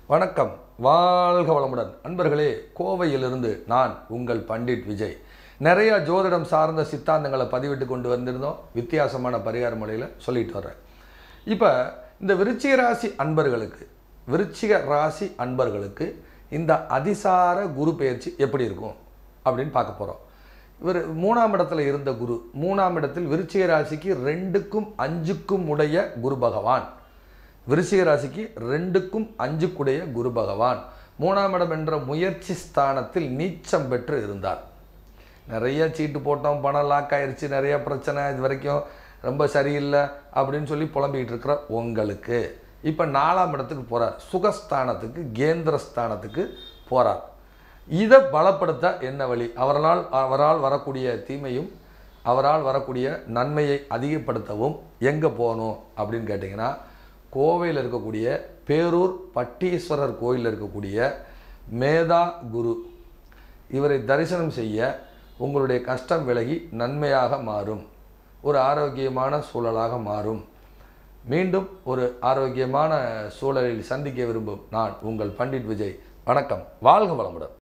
வணக்கம் வாழ்க வளமுடன் அன்பர்களே கோவையிலிருந்து நான் உங்கள் பண்டிட் விஜய் நிறைய ஜோதிடம் சார்ந்த சித்தாந்தங்களை பதிவிட்டு கொண்டு வந்திருந்தோம் வித்தியாசமான பரிகார முறையில் சொல்லிட்டு வர்றேன் இப்போ இந்த விருச்சிக ராசி அன்பர்களுக்கு விருச்சிக ராசி அன்பர்களுக்கு இந்த அதிசார குரு பெயர்ச்சி எப்படி இருக்கும் அப்படின்னு பார்க்க போகிறோம் இவர் மூணாம் இடத்துல இருந்த குரு மூணாம் இடத்தில் விருச்சிக ராசிக்கு ரெண்டுக்கும் அஞ்சுக்கும் உடைய குரு பகவான் விருச்சிக ராசிக்கு ரெண்டுக்கும் அஞ்சுக்குடைய குரு பகவான் மூணாம் இடம் என்ற முயற்சி ஸ்தானத்தில் நீச்சம் பெற்று இருந்தார் நிறைய சீட்டு போட்டோம் பணம் லாக் ஆயிருச்சு நிறைய பிரச்சனை இது வரைக்கும் ரொம்ப சரியில்லை அப்படின்னு சொல்லி புலம்பிக்கிட்டு இருக்கிற உங்களுக்கு இப்போ நாலாம் இடத்துக்கு போகிறார் சுகஸ்தானத்துக்கு கேந்திரஸ்தானத்துக்கு போகிறார் இதை பலப்படுத்த என்ன வழி அவரால் அவரால் வரக்கூடிய தீமையும் அவரால் வரக்கூடிய நன்மையை அதிகப்படுத்தவும் எங்கே போகணும் அப்படின்னு கேட்டிங்கன்னா கோவையில் இருக்கக்கூடிய பேரூர் பட்டீஸ்வரர் கோயிலில் இருக்கக்கூடிய மேதா குரு இவரை தரிசனம் செய்ய உங்களுடைய கஷ்டம் விலகி நன்மையாக மாறும் ஒரு ஆரோக்கியமான சூழலாக மாறும் மீண்டும் ஒரு ஆரோக்கியமான சூழலில் சந்திக்க விரும்பும் நான் உங்கள் பண்டிட் விஜய் வணக்கம் வாழ்க வளமுடன்